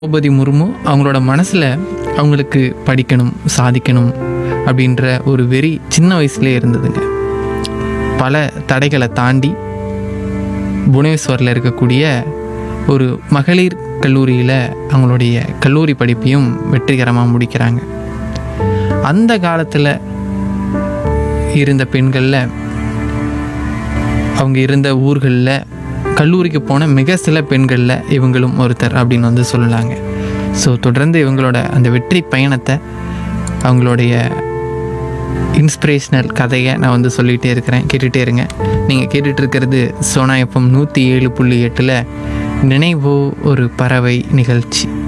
திரௌபதி முர்மு அவங்களோட மனசில் அவங்களுக்கு படிக்கணும் சாதிக்கணும் அப்படின்ற ஒரு வெறி சின்ன வயசுலேயே இருந்ததுங்க பல தடைகளை தாண்டி புவனேஸ்வரில் இருக்கக்கூடிய ஒரு மகளிர் கல்லூரியில் அவங்களுடைய கல்லூரி படிப்பையும் வெற்றிகரமாக முடிக்கிறாங்க அந்த காலத்தில் இருந்த பெண்களில் அவங்க இருந்த ஊர்களில் கல்லூரிக்கு போன மிக சில பெண்களில் இவங்களும் ஒருத்தர் அப்படின்னு வந்து சொல்லலாங்க ஸோ தொடர்ந்து இவங்களோட அந்த வெற்றி பயணத்தை அவங்களுடைய இன்ஸ்பிரேஷ்னல் கதையை நான் வந்து சொல்லிகிட்டே இருக்கிறேன் கேட்டுகிட்டே இருங்க நீங்கள் கேட்டுட்டு இருக்கிறது சோனா எஃப்எம் நூற்றி ஏழு புள்ளி எட்டில் நினைவோ ஒரு பறவை நிகழ்ச்சி